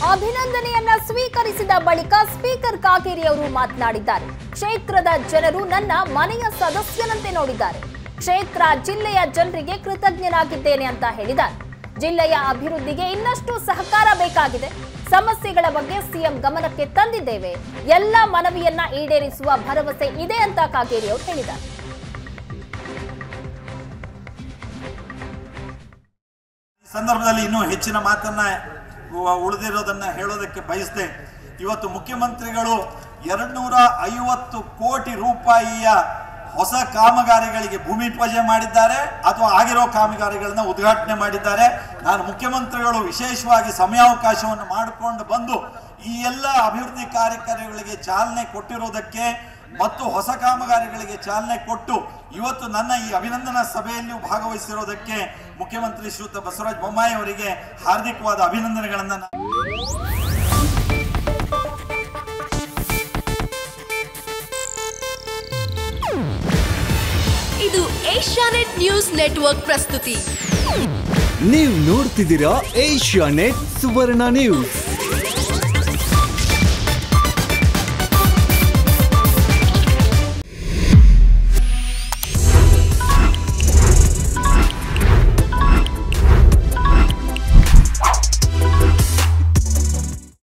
ಅಭಿನಂದನೆಯನ್ನ ಸ್ವೀಕರಿಸಿದ ಬಳಿಕ ಸ್ಪೀಕರ್ ಕಾಗೇರಿ ಅವರು ಮಾತನಾಡಿದ್ದಾರೆ ಕ್ಷೇತ್ರದ ಜನರು ನನ್ನ ಮನೆಯ ಸದಸ್ಯನಂತೆ ನೋಡಿದ್ದಾರೆ ಕ್ಷೇತ್ರ ಜಿಲ್ಲೆಯ ಜನರಿಗೆ ಕೃತಜ್ಞನಾಗಿದ್ದೇನೆ ಅಂತ ಹೇಳಿದ್ದಾರೆ ಜಿಲ್ಲೆಯ ಅಭಿವೃದ್ಧಿಗೆ ಇನ್ನಷ್ಟು ಸಹಕಾರ ಬೇಕಾಗಿದೆ ಸಮಸ್ಯೆಗಳ ಬಗ್ಗೆ ಸಿಎಂ ಗಮನಕ್ಕೆ ತಂದಿದ್ದೇವೆ ಎಲ್ಲ ಮನವಿಯನ್ನ ಈಡೇರಿಸುವ ಭರವಸೆ ಇದೆ ಅಂತ ಕಾಗೇರಿ ಅವರು ಹೇಳಿದ್ದಾರೆ ಈ ಸಂದರ್ಭದಲ್ಲಿ ಇನ್ನೂ ಹೆಚ್ಚಿನ ಮಾತನ್ನ ಉ- ಉಳಿದಿರೋದನ್ನ ಹೇಳೋದಕ್ಕೆ ಬಯಸ್ದೆ ಇವತ್ತು ಮುಖ್ಯಮಂತ್ರಿಗಳು ಎರಡ್ನೂರ ಐವತ್ತು ಕೋಟಿ ರೂಪಾಯಿಯ ಹೊಸ ಕಾಮಗಾರಿಗಳಿಗೆ ಭೂಮಿ ಪೂಜೆ ಮಾಡಿದ್ದಾರೆ ಅಥವಾ ಆಗಿರೋ ಕಾಮಗಾರಿಗಳನ್ನ ಉದ್ಘಾಟನೆ ಮಾಡಿದ್ದಾರೆ ನಾನು ಮುಖ್ಯಮಂತ್ರಿಗಳು ವಿಶೇಷವಾಗಿ ಸಮಯಾವಕಾಶವನ್ನು ಮಾಡಿಕೊಂಡು ಬಂದು ಈ ಎಲ್ಲ ಅಭಿವೃದ್ಧಿ ಕಾರ್ಯಕ್ರಮಗಳಿಗೆ ಚಾಲನೆ ಕೊಟ್ಟಿರೋದಕ್ಕೆ ಮತ್ತು ಹೊಸ ಕಾಮಗಾರಿಗಳಿಗೆ ಚಾಲನೆ ಕೊಟ್ಟು ಇವತ್ತು ನನ್ನ ಈ ಅಭಿನಂದನಾ ಸಭೆಯಲ್ಲಿಯೂ ಭಾಗವಹಿಸಿರೋದಕ್ಕೆ ಮುಖ್ಯಮಂತ್ರಿ ಶ್ರೀಯುತ ಬಸವರಾಜ ಬೊಮ್ಮಾಯಿ ಅವರಿಗೆ ಹಾರ್ದಿಕವಾದ ಅಭಿನಂದನೆಗಳನ್ನು ನಾನು ಇದು ಏಷ್ಯಾನೆಟ್ ನ್ಯೂಸ್ ನೆಟ್ವರ್ಕ್ ಪ್ರಸ್ತುತಿ ನೀವು ನೋಡ್ತಿದ್ದೀರಾ ಏಷ್ಯಾ ನೆಟ್ ಸುವರ್ಣ ನ್ಯೂಸ್